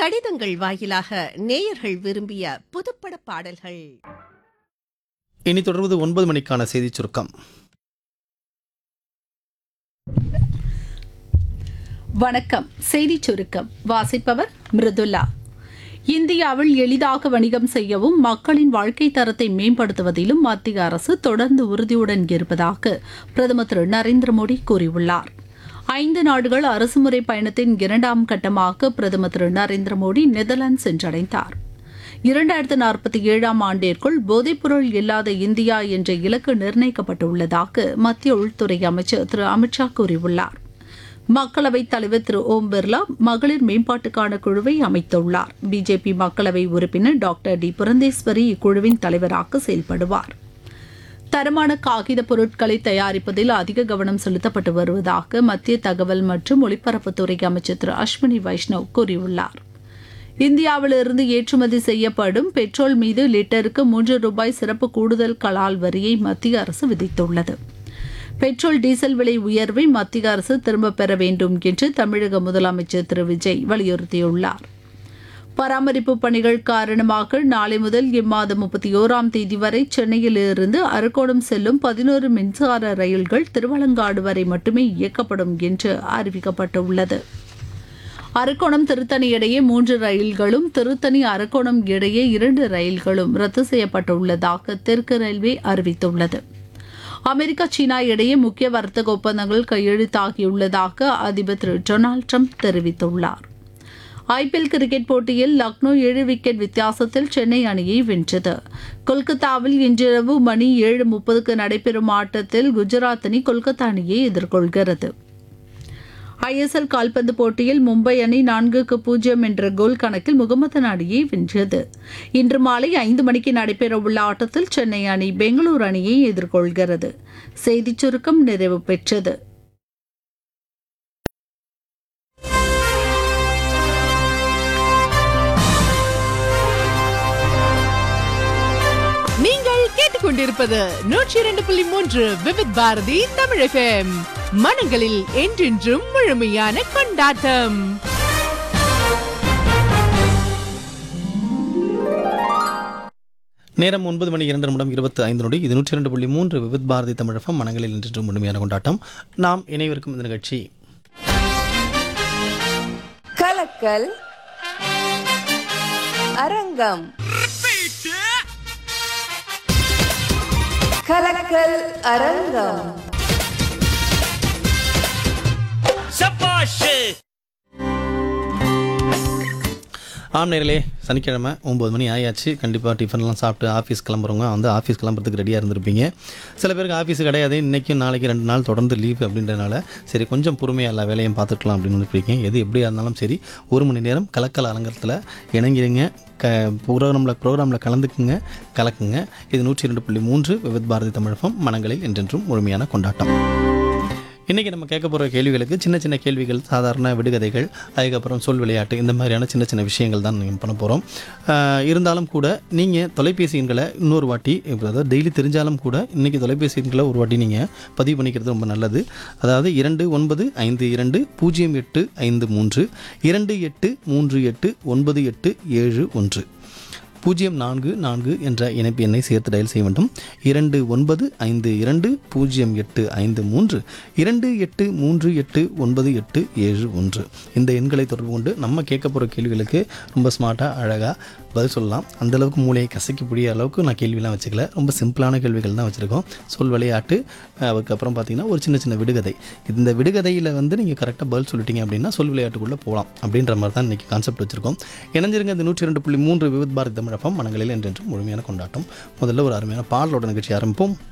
கடிதங்கள் வாயிலாக நேயர்கள் விரும்பிய புதுப்பட பாடல்கள் இனி தொடர்வது ஒன்பது மணிக்கான செய்திச் சுருக்கம் வணக்கம் செய்திச் சுருக்கம் வாசிப்பவர் மிருதுல்லா இந்தியாவில் எளிதாக வணிகம் செய்யவும் மக்களின் வாழ்க்கை தரத்தை மேம்படுத்துவதிலும் மத்திய அரசு தொடர்ந்து உறுதியுடன் இருப்பதாக பிரதமர் திரு நரேந்திர மோடி கூறியுள்ளார் ஐந்து நாடுகள் அரசுமுறை பயணத்தின் இரண்டாம் கட்டமாக பிரதமர் திரு நரேந்திர மோடி நெதர்லாந்து சென்றடைந்தார் இரண்டாயிரத்து நாற்பத்தி ஏழாம் ஆண்டிற்குள் போதைப்பொருள் இல்லாத இந்தியா என்ற இலக்கு நிர்ணயிக்கப்பட்டுள்ளதாக மத்திய உள்துறை அமைச்சர் திரு அமித்ஷா கூறியுள்ளார் மக்களவைத் தலைவர் திரு ஓம் பிர்லா மகளிர் மேம்பாட்டுக்கான குழுவை அமைத்துள்ளார் பிஜேபி மக்களவை உறுப்பினர் டாக்டர் டி புரந்தேஸ்வரி இக்குழுவின் தலைவராக செயல்படுவார் தரமான காகித பொருட்களை தயாரிப்பதில் அதிக கவனம் செலுத்தப்பட்டு வருவதாக மத்திய தகவல் மற்றும் ஒலிபரப்புத்துறை அமைச்சர் திரு அஸ்வினி வைஷ்ணவ் கூறியுள்ளார் இந்தியாவிலிருந்து ஏற்றுமதி செய்யப்படும் பெட்ரோல் மீது லிட்டருக்கு மூன்று ரூபாய் சிறப்பு கூடுதல் கலால் வரியை மத்திய அரசு விதித்துள்ளது பெட்ரோல் டீசல் விலை உயர்வை மத்திய அரசு திரும்பப் பெற வேண்டும் என்று தமிழக முதலமைச்சர் திரு விஜய் வலியுறுத்தியுள்ளார் பராமரிப்பு பணிகள் காரணமாக நாளை முதல் இம்மாதம் முப்பத்தி ஓராம் தேதி வரை சென்னையிலிருந்து அரக்கோணம் செல்லும் பதினோரு மின்சார ரயில்கள் திருவலங்காடு வரை மட்டுமே இயக்கப்படும் என்று அறிவிக்கப்பட்டுள்ளது அரக்கோணம் திருத்தணி இடையே மூன்று ரயில்களும் திருத்தணி அரக்கோணம் இடையே இரண்டு ரயில்களும் ரத்து செய்யப்பட்டுள்ளதாக தெற்கு ரயில்வே அறிவித்துள்ளது அமெரிக்கா சீனா இடையே முக்கிய வர்த்தக ஒப்பந்தங்கள் கையெழுத்தாகியுள்ளதாக அதிபர் திரு டொனால்டு ட்ரம்ப் தெரிவித்துள்ளார் ஐபிஎல் கிரிக்கெட் போட்டியில் லக்னோ ஏழு விக்கெட் வித்தியாசத்தில் சென்னை அணியை வென்றது கொல்கத்தாவில் இன்றிரவு மணி ஏழு முப்பதுக்கு நடைபெறும் ஆட்டத்தில் குஜராத் அணி கொல்கத்தா அணியை எதிர்கொள்கிறது ஐஎஸ்எல் கால்பந்து போட்டியில் மும்பை அணி நான்குக்கு பூஜ்ஜியம் என்ற கோல் கணக்கில் முகமது அணியை வென்றது இன்று மாலை ஐந்து மணிக்கு நடைபெறவுள்ள ஆட்டத்தில் சென்னை அணி பெங்களூரு அணியை எதிர்கொள்கிறது செய்திச் சுருக்கம் நிறைவு பெற்றது நீங்கள் கேட்டுக்கொண்டிருப்பது நூற்றி இரண்டு புள்ளி மூன்று விவித் பாரதி தமிழ் எஃப்எம் மனங்களில் என்றென்றும் முழுமையான கொண்டாட்டம் நேரம் ஒன்பது மணி இரண்டு நிமிடம் இருபத்தி ஐந்து நொடி இது நூற்றி இரண்டு புள்ளி மூன்று விவித் பாரதி தமிழகம் மனங்களில் இன்று முழுமையான கொண்டாட்டம் நாம் இணைவிருக்கும் இந்த நிகழ்ச்சி கலக்கல் அரங்கம் கலக்கல் அரங்கம் ஆம் நேரிலே சனிக்கிழமை ஒம்பது மணி ஆயாச்சு கண்டிப்பாக டிஃபன்லாம் சாப்பிட்டு ஆஃபீஸ் கிளம்புறவங்க வந்து ஆஃபீஸ் கிளம்புறதுக்கு ரெடியாக இருந்திருப்பீங்க சில பேருக்கு ஆஃபீஸ் கிடையாது இன்றைக்கும் நாளைக்கு ரெண்டு நாள் தொடர்ந்து லீவ் அப்படின்றனால சரி கொஞ்சம் பொறுமையாக எல்லா வேலையும் பார்த்துக்கலாம் அப்படின்னு நினைப்பீங்க எது எப்படியா இருந்தாலும் சரி ஒரு மணி நேரம் கலக்கல் அலங்கரத்தில் இணங்கிடுங்க க ப்ரோக்ராமில் ப்ரோக்ராமில் கலந்துக்குங்க கலக்குங்க இது நூற்றி ரெண்டு புள்ளி மூன்று விவித் பாரதி தமிழகம் மனங்களில் என்றென்றும் முழுமையான கொண்டாட்டம் இன்றைக்கி நம்ம கேட்க போகிற கேள்விகளுக்கு சின்ன சின்ன கேள்விகள் சாதாரண விடுகதைகள் அதுக்கப்புறம் சொல் விளையாட்டு இந்த மாதிரியான சின்ன சின்ன விஷயங்கள் தான் நீங்கள் பண்ண போகிறோம் இருந்தாலும் கூட நீங்கள் தொலைபேசி எண்களை இன்னொரு வாட்டி இப்போ அதாவது டெய்லி தெரிஞ்சாலும் கூட இன்றைக்கி தொலைபேசி எண்களை ஒரு வாட்டி நீங்கள் பதிவு பண்ணிக்கிறது ரொம்ப நல்லது அதாவது இரண்டு ஒன்பது ஐந்து இரண்டு பூஜ்ஜியம் எட்டு ஐந்து மூன்று இரண்டு எட்டு மூன்று எட்டு ஒன்பது எட்டு ஏழு ஒன்று பூஜ்ஜியம் நான்கு நான்கு என்ற இணைப்பு எண்ணை சேர்த்து டயல் செய்ய வேண்டும் இரண்டு ஒன்பது ஐந்து இரண்டு பூஜ்ஜியம் எட்டு ஐந்து மூன்று இரண்டு எட்டு மூன்று எட்டு ஒன்பது எட்டு ஏழு ஒன்று இந்த எண்களை தொடர்பு கொண்டு நம்ம கேட்க போகிற கேள்விகளுக்கு ரொம்ப ஸ்மார்ட்டாக அழகாக பதில் சொல்லலாம் அந்தளவுக்கு மூளையை கசக்கக்கூடிய அளவுக்கு நான் கேள்விலாம் வச்சுக்கல ரொம்ப சிம்பிளான கேள்விகள் தான் வச்சுருக்கோம் சொல் விளையாட்டு அதுக்கப்புறம் பார்த்தீங்கன்னா ஒரு சின்ன சின்ன விடுகதை இந்த விடுகதையில் வந்து நீங்கள் கரெக்டாக பதில் சொல்லிட்டீங்க அப்படின்னா சொல் விளையாட்டுக்குள்ளே போகலாம் அப்படின்ற மாதிரி தான் இன்றைக்கி கான்செப்ட் வச்சுருக்கோம் இணைஞ்சிருங்க இந்த நூற்றி ரெண்டு புள்ளி மூன்று விவித் பாரதி தமிழகம் மனங்களில் என்றென்றும் முழுமையான கொண்டாட்டம் முதல்ல ஒரு அருமையான பாடலோட நிகழ்ச்சி ஆரம்பிப்போம்